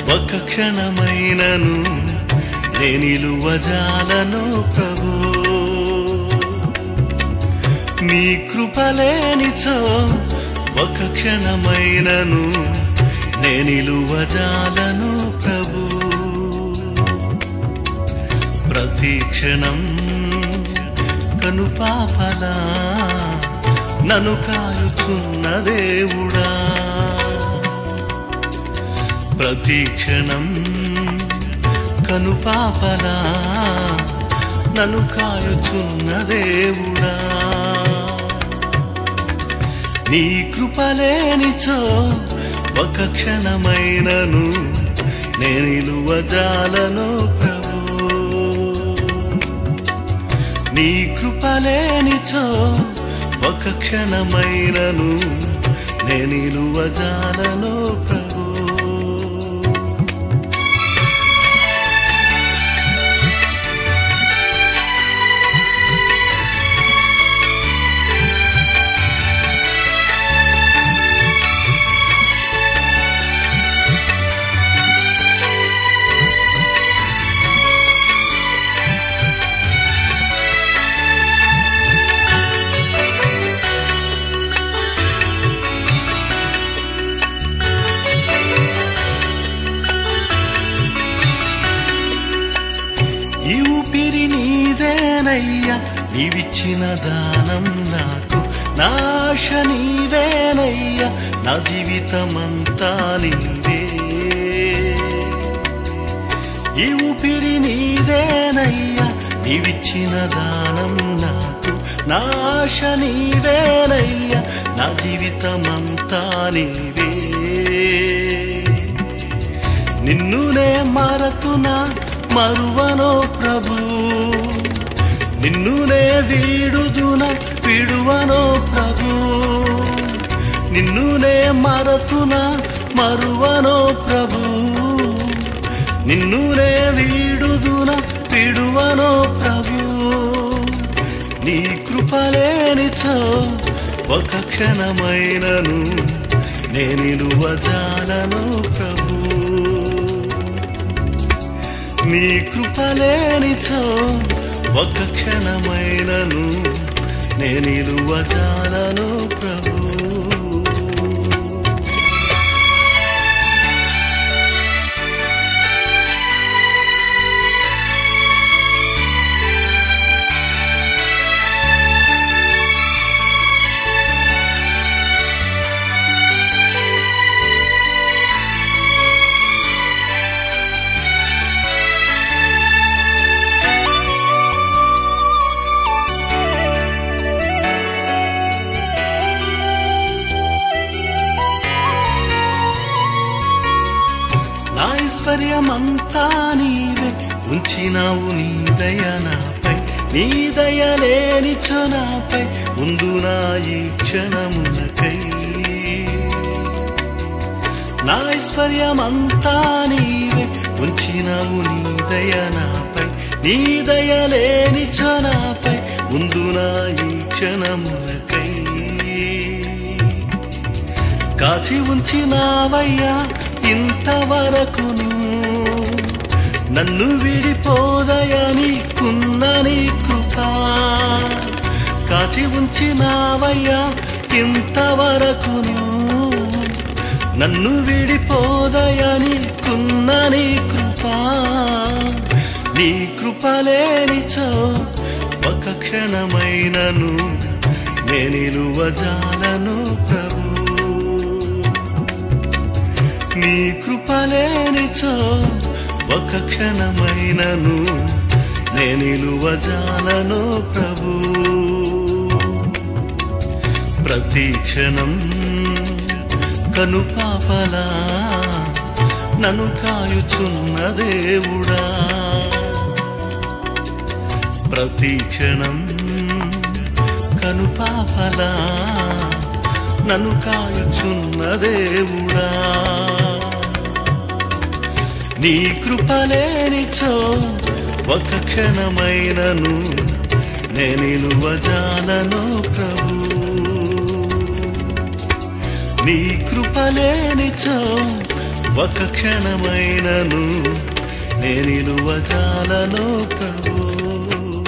ఒక్క క్షణమైనను నేనిలువజాలను ప్రభు నీ కృపలేనిచో ఒక క్షణమైనను నేనిలువజాలను ప్రభు ప్రతి క్షణం కనుపాపలా నన్ను కాయుచున్న దేవుడా ప్రతి క్షణం కనుపాపలా నన్ను కాయుచున్న దేవుడా నీ కృపలేనిచో ఒక క్షణమైనను నేనిలువజాలను ప్రభు నీ కృపలేనిచో ఒక క్షణమైనను నేనిలువజాలను ప్రభు ఈ ఊపిరి నీదేనయ్యా నీవిచ్చిన దానం నాకు నాశ నీవేనయ్యా నా జీవితమంతా నీవే ఈ ఊపిరి నీదేనయ్యా నీవిచ్చిన దానం నాకు నాశ నీవేనయ్యా నా జీవితమంతా నీవే నిన్నునే మరతునా మరువనో ప్రభు నిన్నునే వీడుదున విడువనో ప్రభు నిన్నునే మరతున మరువనో ప్రభు నిన్నునే వీడుదున విడువనో ప్రభు నీ కృపలేనిచో ఒక క్షణమైనను నేనిలువజాలను ప్రభు నీ కృపలేనిచో ఒక క్షణమైనను నేనిలువజాలను ప్రభు నా ఐశ్వర్యమంతా నీవే ఉంచినావు నీ దయ నాపై నీ దయ లేనిచో నాపై ముందు నా ఈ క్షణమునకై నా ఐశ్వర్యమంతా నీవే ఉంచినావు నీ దయ నాపై నీ దయ లేనిచో నాపై ముందు నా ఈ క్షణమునకై కాచి ఉంచినావయ్యా ఇంతవరకును నన్ను విడిపోదయని కున్న నీ కృపా కాచి ఉంచినావయ్యా ఇంతవరకును నన్ను విడిపోదయని కున్న నీ కృపా నీ కృపలేనిచో ఒక క్షణమైనను నేనిలువజాలను ప్రభు నీ కృపలేనిచో ఒక క్షణమైనను నేనిలువజాలను ప్రభు ప్రతి క్షణం కనుపాపలా నన్ను కాయుచున్న దేవుడా ప్రతి క్షణం కనుపాపలా నన్ను కాయుచున్న దేవుడా నీ కృపలేనిచో ఒక క్షణమైనను నేనిలువజాలను ప్రభు నీ కృపలేనిచో ఒక క్షణమైనను నేనిలువజాలను ప్రభు